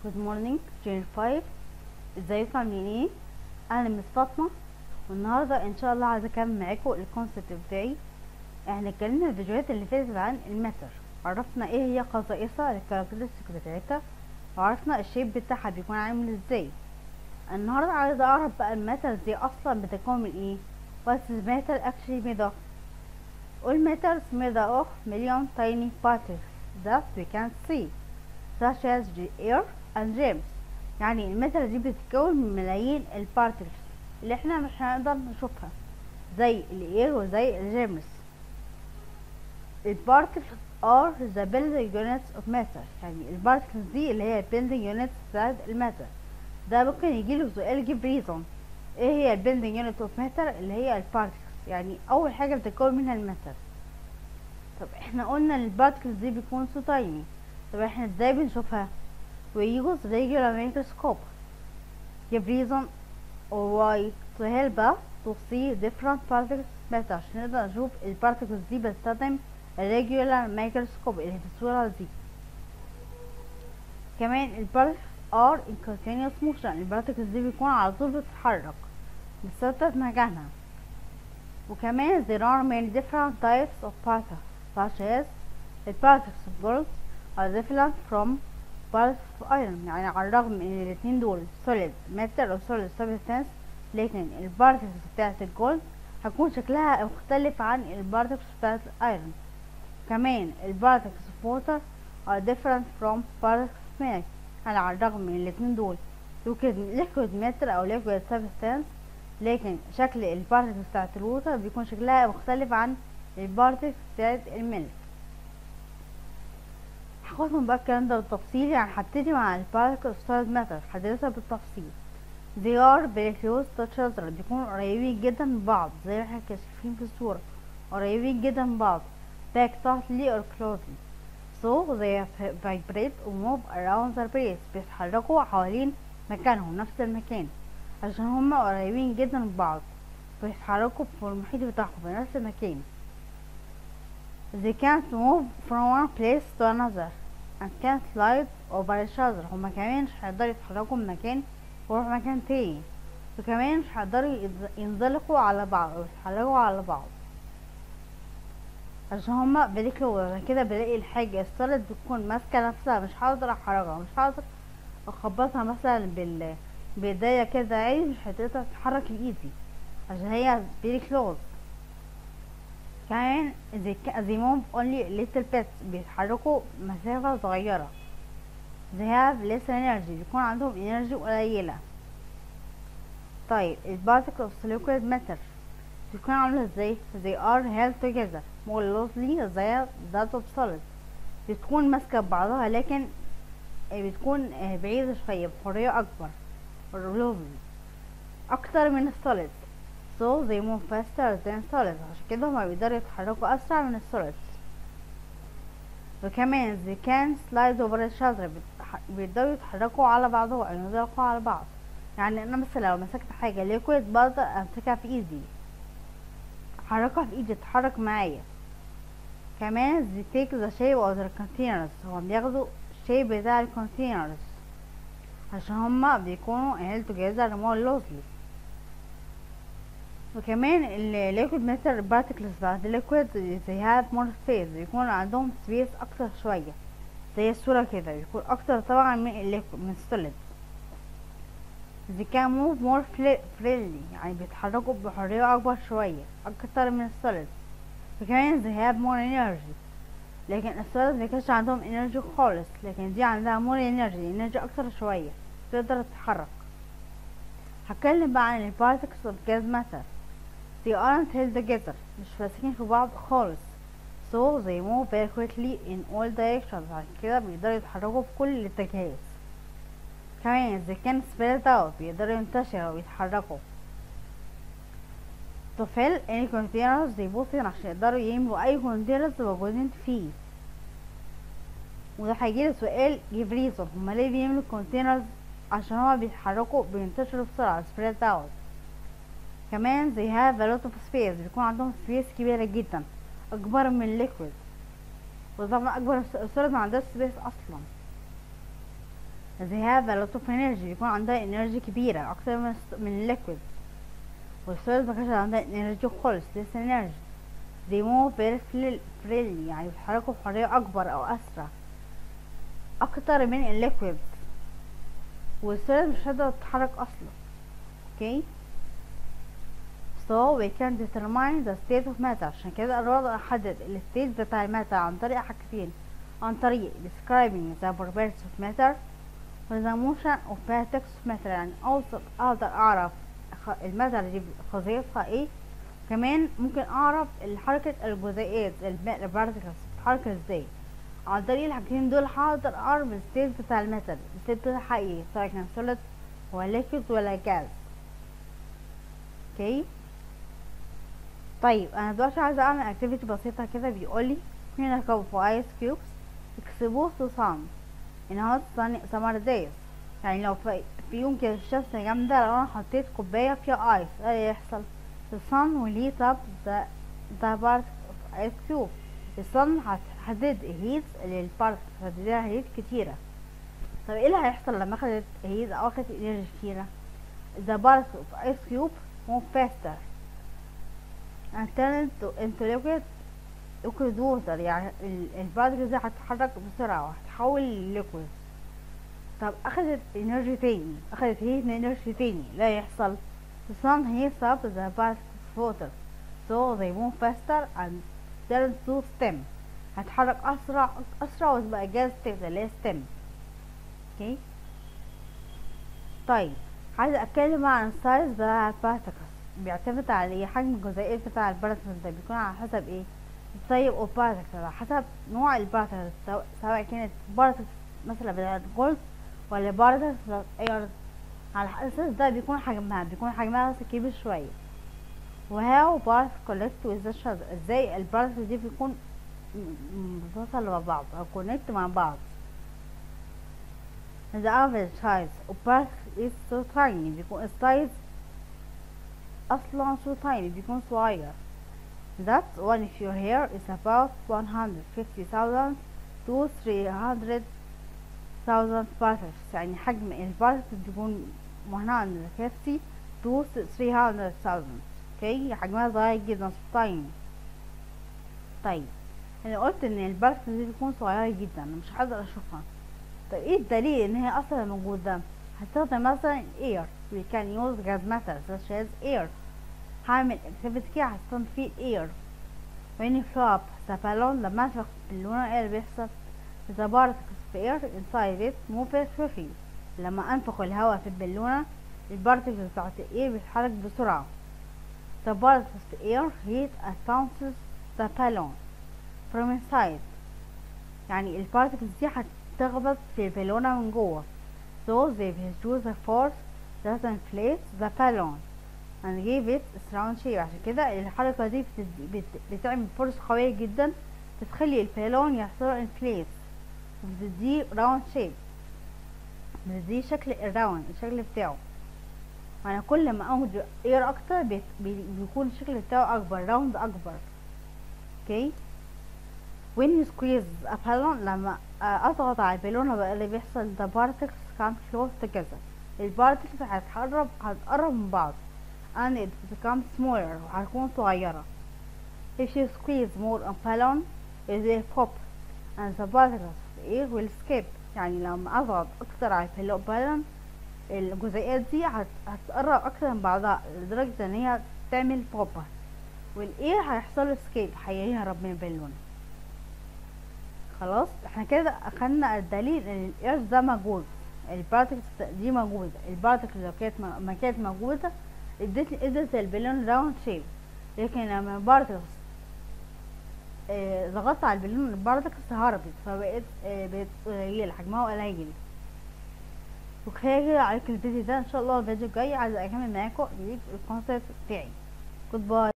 Good morning Jane 5 ازيكم عاملين ايه انا مس فاطمه والنهارده ان شاء الله عايزه اكمل معاكم الكونسيبت بتاعي احنا اتكلمنا الفيديوهات اللي فاتت عن الماتر عرفنا ايه هي خصائصها الكاركترستيك بتاعتها وعرفنا الشيب بتاعها بيكون عامل ازاي النهارده عايزه اعرف بقى الماتر دي اصلا بتكون من ايه What is matter actually made of All matter is made of million tiny particles that we can see such as the air and germs يعني الماتر دي بتتكون من ملايين البارتكلز اللي احنا مش هنقدر نشوفها زي الاير وزي الجيرمز البارتكلز are the building units of matter يعني البارتكلز دي اللي هي building units بتاعت الماتر ده ممكن يجيله سؤال give reason ايه هي البيلدينج يونت اوف ماتر اللي هي البارتكلز يعني اول حاجه بتتكون منها الماتر طب احنا قلنا ان البارتكلز دي بيكون so tiny طب احنا ازاي بنشوفها we use regular microscope give reason or why to help us to see different particles better عشان نقدر نشوف البارتكلز دي بستخدم الريجولار مايكروسكوب اللي في الصورة دي كمان البارتكلز are in continuous motion البارتكلز دي بيكون على طول بتتحرك مش ثابتة في مكانها وكمان there are many different types of particles such as the particles of gold are different from particles of iron يعني على الرغم ان الاتنين دول solid matter or solid substance لكن البارتكلز بتاعت الجولد هيكون شكلها مختلف عن البارتكلز بتاعت الايرون كمان البارتكلز of water are different from particles of milk يعني على الرغم من الاتنين دول يوجد liquid matter او liquid substance لكن شكل البارتكلز بتاعت الووتر بيكون شكلها مختلف عن البارتكلز بتاعت الملك هاخدهم بقى الكلام ده بالتفصيل يعني هبتدي مع البارتكل of solid matter هدرسها بالتفصيل they are very close to each other بيكونوا قريبين جدا من بعض زي ما احنا كاشفين في الصورة قريبين جدا من بعض back tightly or closely so they vibrate or move around their place بيتحركوا حوالين مكانهم نفس المكان عشان هما قريبين جدا من بعض بيتحركوا في المحيط بتاعهم في نفس المكان they can't move from one place to another and can't slide over each other هما كمان مش هيقدروا يتحركوا من مكان ويروحوا مكان تاني وكمان مش هيقدروا ينزلقوا على بعض ويتحركوا على بعض عشان هما بيركلوا كده بلاقي الحاجة السوليد بتكون ماسكة نفسها مش هقدر احركها مش هقدر اخبطها مثلا بال بايديا كده عادي مش هتقدر تتحرك بايدي عشان هي very close كمان they, they move only little bit بيتحركوا مسافة صغيرة they have less energy بيكون عندهم energy قليلة طيب البارتكل of liquid matter بتكون عاملة ازاي they are held together more loosely than that of solid بتكون ماسكة ببعضها لكن بتكون بعيدة شوية بحرية أكبر loosely أكتر من السوليد so they move faster than solid عشان كده هما بيقدروا يتحركوا أسرع من السوليد وكمان they can slide over each other بيقدروا يتحركوا على بعضهم أو ينزلقوا على بعض يعني أنا مثلا لو مسكت حاجة ليكويد بقدر أمسكها في إيدي أحركها في إيدي تتحرك معايا كمان they take the shape of the containers هما بياخدوا الشيب بتاع الكونتينرز عشان هما بيكونوا held together more loosely وكمان الليكويد ماتر بارتكلز بعد الليكويد they have more space بيكون عندهم space اكتر شوية زي الصورة كده بيكون اكتر طبعا من الليكويد من السوليد they can move more freely يعني بيتحركوا بحرية اكبر شوية اكتر من السوليد وكمان they have more energy لكن السوليد مكانش عندهم energy خالص لكن دي عندها more energy energy اكتر شوية تقدر تتحرك هتكلم بقى عن البارتكلز of gas matter they aren't held together مش ماسكين في بعض خالص so they move very quickly in all directions عشان كده بيقدروا يتحركوا في كل الاتجاهات كمان they can spread out بيقدروا ينتشروا ويتحركوا to fill any containers they put in عشان يقدروا يملوا أي containers موجودين فيه وده هيجيلي سؤال give reason هما ليه بيملوا containers عشان هما بيتحركوا بينتشروا بسرعة spread out كمان they have a lot of space بيكون عندهم space كبيرة جدا أكبر من liquid وطبعا أكبر السوليد ما عندهاش space أصلا they have a lot of energy بيكون عندها energy كبيرة أكتر من الس- من الليكويد والسوليد مكانش عندها energy خالص less energy they move very fre- freely يعني بيتحركوا بحرية أكبر أو أسرع أكتر من الليكويد والسوليد مش قادرة تتحرك أصلا okay so we can determine the state of matter عشان كده أقدر أحدد ال state بتاع الماتر عن طريق حاجتين عن طريق describing the properties of matter و the motion of particles of matter يعني أوصل أقدر أعرف خ- الماتر دي خصائصها ايه كمان ممكن أعرف حركة الجزيئات البارتكلز بتتحرك ازاي عن طريق الحاجتين دول هقدر أعرف الستيت بتاع الماتر الستيت بتاعها ايه سواء كان solid ولا liquid ولا gas اوكي طيب انا دلوقتي عايزه اعمل اكتيفيتي بسيطه كده بيقولي هنا كوب ايس كيوبس exposed to sun in hot sunny summer days يعني لو في, في يوم كده الشمس جامدة لو انا حطيت كوباية فيها ايس ايه يحصل the sun will heat up the the part of ice cube الصن هتحدد heat للبارت هتديها هيت كتيرة طب ايه اللي هيحصل لما اخدت هيت او اخدت انرجي كتيرة the part of ice cube move faster and turn into, into liquid liquid water يعني البارتكلز دي هتتحرك بسرعة وهتتحول لليكويد طب اخدت انرجي تاني اخدت هيت انرجي تاني لا يحصل the sun heats up the particles of water so they move faster and turn to stem هتحرك اسرع اسرع وتبقى جاز تبقى اللي هي stem اوكي طيب عايزة اتكلم عن السايز بتاع البارتكلز بيعتمد على ايه حجم الجزيئات بتاع البارتكلز ده بيكون على حسب ايه الطيب او بارتكل على حسب نوع البارتكل سواء سواء كانت بارتكل مثلا بتاعت جولد ولا بارتكل بتاعت اير على الاساس ده بيكون حجمها بيكون حجمها بس كبير شوية وهاو بارت كولكت وذ ازاي البارتكل دي بيكون متصل مع بعض او كونكت مع بعض the average size of particle is so tiny بيكون السايز اصلا so tiny بيكون صغير that one of your hair is about 150,000 to 300,000 particles يعني حجم البارتكل بيكون 150 to 300,000 اوكي حجمها صغير جدا tiny طيب انا قلت ان البارتكل دي بتكون صغيرة جدا انا مش هقدر اشوفها طيب ايه الدليل ان هي اصلا موجودة هستخدم مثلا air we can use gas matter such as air هعمل activity كده هستخدم فيه air when you fill up the balloon لما انفخ بالونه ايه اللي بيحصل the particles of air inside it move very quickly لما انفخ الهواء في البالونة البارتكلز بتاعت الاير بتتحرك بسرعة the particles of air heat and bounces the balloon from inside يعني البارتكلز دي هتخبط في البالونة من جوه so they produce a force that inflates the balloon and give it its round shape عشان كده الحركة دي بت... بت... بتعمل فرص قوية جدا بتخلي البالون يحصل inflate وبتديه round shape بتديه شكل الراوند الشكل بتاعه يعني كل ما اخد اير اكتر بيت... بي... بيكون الشكل بتاعه اكبر راوند اكبر اوكي okay. when you squeeze a balloon لما اضغط على البالونة بقى اللي بيحصل the particles come close together البارتكلز هتقرب هتقرب من بعض and it becomes smaller وهتكون صغيرة if you squeeze more a balloon it will pop and the particles of air will escape يعني لما اضغط اكتر على البالون الجزيئات دي هت... هتقرب اكتر من بعضها لدرجة ان هي تعمل بوب والاير هيحصل اسكيب هيهرب من البالون خلاص احنا كده اخدنا الدليل ان الاير ده موجود البارتكلز دي موجودة البارتكلز لو كانت ما كانت موجودة ادت ادت البالون راوند شيب لكن لما البارتكلز اه ضغطت على البالون البارتكلز هربت فبقت اه بقت قليلة حجمها قليل وكفاية كده عليكم الفيديو ده ان شاء الله الفيديو الجاي عايزة اكمل معاكم الكونسيبت بتاعي جود باي